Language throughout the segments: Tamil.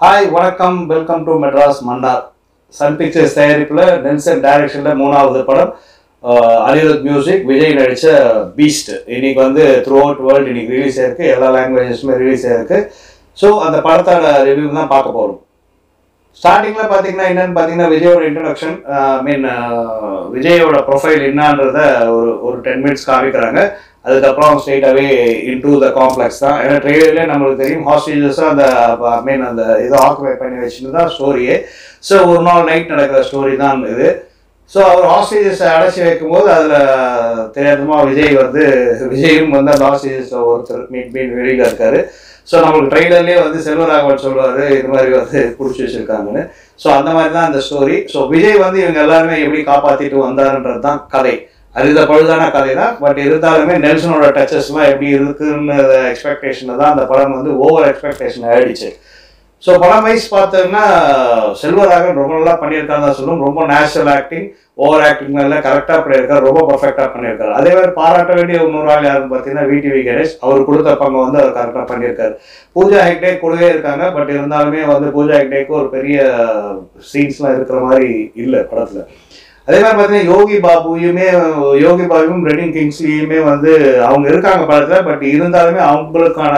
ஹாய் வணக்கம் welcome to Madras Mannar Sun Pictures தயாரிப்பில் நெல்சன் டைரக்ஷனில் மூணாவது படம் அஹ், அனிருத் மியூசிக் விஜய் நடித்த பீஸ்ட் இன்னைக்கு வந்து த்ரூ அவுட் வேர்ல்டு இன்னைக்கு ரிலீஸ் ஆயிருக்கு எல்லா லாங்குவேஜஸுமே ரிலீஸ் ஆயிருக்கு ஸோ அந்த படத்தோட ரிவ்யூ தான் பார்க்க போகிறோம் ஸ்டார்டிங்கில் பார்த்தீங்கன்னா என்னன்னு பார்த்தீங்கன்னா விஜயோட இன்ட்ரடக்ஷன் மீன் விஜயோட ப்ரொஃபைல் என்னன்றத ஒரு ஒரு டென் மினிட்ஸ் காமிக்கிறாங்க அதுக்கப்புறம் ஸ்ட்ரெயிட்டாகவே இன்டூ த காம்ப்ளெக்ஸ் தான் ஏன்னா ட்ரெயிலர்லேயே நம்மளுக்கு தெரியும் ஹாஸ்டேஜஸாக அந்த ஐ மீன் அந்த இதை ஆக்குபை பண்ணி வச்சுன்னு தான் ஸ்டோரியே ஸோ ஒரு நாள் நைட் நடக்கிற ஸ்டோரி தான் இது ஸோ அவர் ஹாஸ்டேஜஸை அடைச்சி வைக்கும்போது அதில் தெரியாதமா விஜய் வந்து விஜயும் வந்து அந்த ஹாஸ்டேஜஸில் ஒருத்தர் மீட் மீன் வெளியில் இருக்காரு ஸோ நம்மளுக்கு ட்ரெய்லர்லேயே வந்து செல்வராகவன் சொல்லுவார் இது மாதிரி வந்து பிடிச்சி வச்சிருக்காங்கன்னு ஸோ அந்த மாதிரி தான் அந்த ஸ்டோரி ஸோ விஜய் வந்து இவங்க எல்லாருமே எப்படி காப்பாற்றிட்டு வந்தாருன்றது தான் கதை அது இந்த பழுதான கதை தான் பட் இருந்தாலுமே நெல்சனோட டச்சஸ்லாம் எப்படி இருக்குன்னு எக்ஸ்பெக்டேஷனில் தான் அந்த படம் வந்து ஓவர் எக்ஸ்பெக்டேஷன் ஆயிடுச்சு ஸோ படம் வைஸ் பார்த்தோம்னா செல்வராகவன் ரொம்ப நல்லா பண்ணியிருக்காரு தான் சொல்லும் ரொம்ப நேச்சுரல் ஆக்டிங் ஓவர் ஆக்டிங் எல்லாம் கரெக்டாக பண்ணியிருக்காரு ரொம்ப பர்ஃபெக்டாக பண்ணியிருக்காரு அதே மாதிரி பாராட்ட வேண்டிய இன்னொரு ஆள் யாருன்னு பார்த்தீங்கன்னா விடிவி கணேஷ் அவர் கொடுத்த பங்கு வந்து அவர் கரெக்டாக பண்ணியிருக்காரு பூஜா ஹெக்டே கூடவே இருக்காங்க பட் இருந்தாலுமே வந்து பூஜா ஹெக்டேக்கு ஒரு பெரிய சீன்ஸ்லாம் இருக்கிற மாதிரி இல்லை படத்தில் அதே மாதிரி பார்த்தீங்கன்னா யோகி பாபுயுமே யோகி பாபுவும் ரெட்டிங் கிங்ஸ்லியுமே வந்து அவங்க இருக்காங்க படத்தில் பட் இருந்தாலுமே அவங்களுக்கான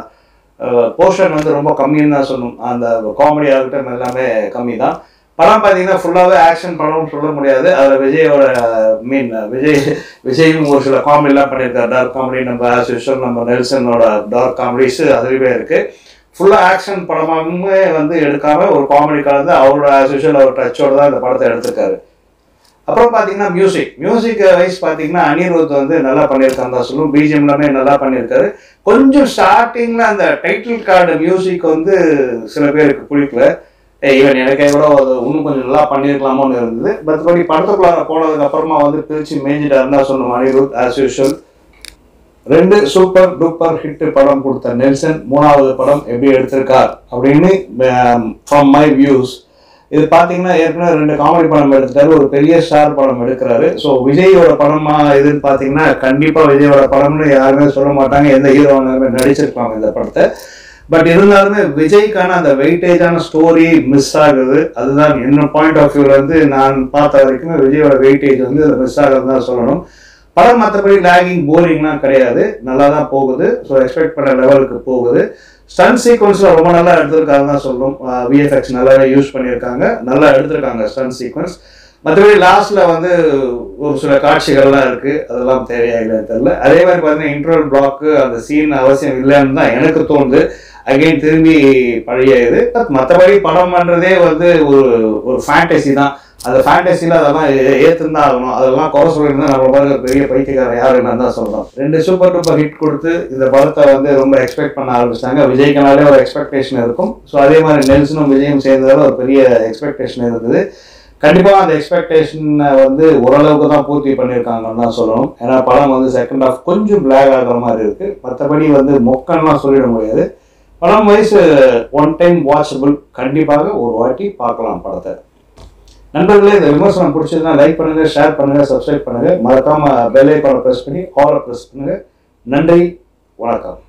போர்ஷன் வந்து ரொம்ப கம்மின்னு தான் சொல்லணும் அந்த காமெடி ஆகட்டும் எல்லாமே கம்மி தான் படம் பார்த்தீங்கன்னா ஃபுல்லாகவே ஆக்ஷன் படம்னு சொல்ல முடியாது அதில் விஜயோட மீன் விஜய் விஜயும் ஒரு சில காமெடிலாம் பண்ணியிருக்காரு டார்க் காமெடி நம்ம ஆஸ் யூஷுவல் நம்ம நெல்சனோட டார்க் காமெடிஸ் அதுலேயுமே இருக்குது ஃபுல்லாக ஆக்ஷன் படமாகவே வந்து எடுக்காமல் ஒரு காமெடி கலந்து அவரோட ஆஸ் யூஷுவல் அவர் டச்சோட தான் இந்த படத்தை எடுத்திருக்காரு அப்புறம் பார்த்தீங்கன்னா மியூசிக் மியூசிக் வைஸ் பார்த்தீங்கன்னா அனிருத் வந்து நல்லா பண்ணியிருக்காங்க தான் சொல்லுவோம் பிஜிஎம் எல்லாமே நல்லா பண்ணியிருக்காரு கொஞ்சம் ஸ்டார்டிங்கில் அந்த டைட்டில் கார்டு மியூசிக் வந்து சில பேருக்கு பிடிக்கல ஈவன் எனக்கே கூட அது இன்னும் கொஞ்சம் நல்லா பண்ணியிருக்கலாமோன்னு இருந்தது மற்றபடி படத்துக்குள்ளார போனதுக்கு அப்புறமா வந்து பிரித்து மேய்ஞ்சிட்டு இருந்தா சொன்னோம் அனிருத் ஆஸ் யூஷுவல் ரெண்டு சூப்பர் டூப்பர் ஹிட் படம் கொடுத்த நெல்சன் மூணாவது படம் எப்படி எடுத்திருக்கார் அப்படின்னு ஃப்ரம் மை வியூஸ் இது பார்த்தீங்கன்னா ஏற்கனவே ரெண்டு காமெடி படம் எடுத்துட்டாரு ஒரு பெரிய ஸ்டார் படம் எடுக்கிறாரு ஸோ விஜயோட படமா இதுன்னு பார்த்தீங்கன்னா கண்டிப்பாக விஜயோட படம்னு யாருமே சொல்ல மாட்டாங்க எந்த ஹீரோவானுமே நடிச்சிருப்பாங்க இந்த படத்தை பட் இருந்தாலுமே விஜய்க்கான அந்த வெயிட்டேஜான ஸ்டோரி மிஸ் ஆகுது அதுதான் என்ன பாயிண்ட் ஆஃப் வியூல இருந்து நான் பார்த்த வரைக்குமே விஜயோட வெயிட்டேஜ் வந்து மிஸ் ஆகுதுன்னு தான் சொல்லணும் படம் மற்றபடி லேகிங் போரிங்லாம் கிடையாது நல்லா தான் போகுது ஸோ எக்ஸ்பெக்ட் பண்ண லெவலுக்கு போகுது ஸ்டன் சீக்வன்ஸில் ரொம்ப நல்லா எடுத்திருக்காங்க தான் சொல்லும் விஎஃப்எக்ஸ் நல்லாவே யூஸ் பண்ணியிருக்காங்க நல்லா எடுத்திருக்காங்க ஸ்டன் சீக்வன்ஸ் மற்றபடி லாஸ்ட்டில் வந்து ஒரு சில காட்சிகள்லாம் இருக்குது அதெல்லாம் தேவையா இல்லைன்னு தெரியல அதே மாதிரி பார்த்தீங்கன்னா இன்டர்வல் பிளாக்கு அந்த சீன் அவசியம் இல்லைன்னு தான் எனக்கு தோணுது அகைன் திரும்பி பழைய இது பட் மற்றபடி படம் பண்ணுறதே வந்து ஒரு ஒரு ஃபேண்டசி தான் அந்த ஃபேண்டசியில் அதெல்லாம் ஏற்றுந்தான் ஆகணும் அதெல்லாம் குறை சொல்லியிருந்தா நம்ம பாருங்க பெரிய பைத்தியக்காரன் யாருன்னு தான் சொல்கிறோம் ரெண்டு சூப்பர் டூப்பர் ஹிட் கொடுத்து இந்த படத்தை வந்து ரொம்ப எக்ஸ்பெக்ட் பண்ண ஆரம்பிச்சிட்டாங்க விஜய்க்குனாலே ஒரு எக்ஸ்பெக்டேஷன் இருக்கும் ஸோ அதே மாதிரி நெல்சனும் விஜயும் சேர்ந்ததால ஒரு பெரிய எக்ஸ்பெக்டேஷன் இருந்தது கண்டிப்பாக அந்த எக்ஸ்பெக்டேஷனை வந்து ஓரளவுக்கு தான் பூர்த்தி பண்ணியிருக்காங்கன்னு தான் சொல்லணும் ஏன்னா படம் வந்து செகண்ட் ஹாஃப் கொஞ்சம் பிளாக் ஆகிற மாதிரி இருக்குது மற்றபடி வந்து மொக்கன்லாம் சொல்லிட முடியாது படம் வைஸ் ஒன் டைம் வாட்சபிள் கண்டிப்பாக ஒரு வாட்டி பார்க்கலாம் படத்தை நண்பர்களே இந்த விமர்சனம் பிடிச்சதுன்னா லைக் பண்ணுங்க ஷேர் பண்ணுங்க சப்ஸ்கிரைப் பண்ணுங்க மறக்காம பெல் ஐக்கானை ப்ரெஸ் பண்ணி ஆலை ப்ரெஸ் பண்ணுங்க நன்றி வணக்கம்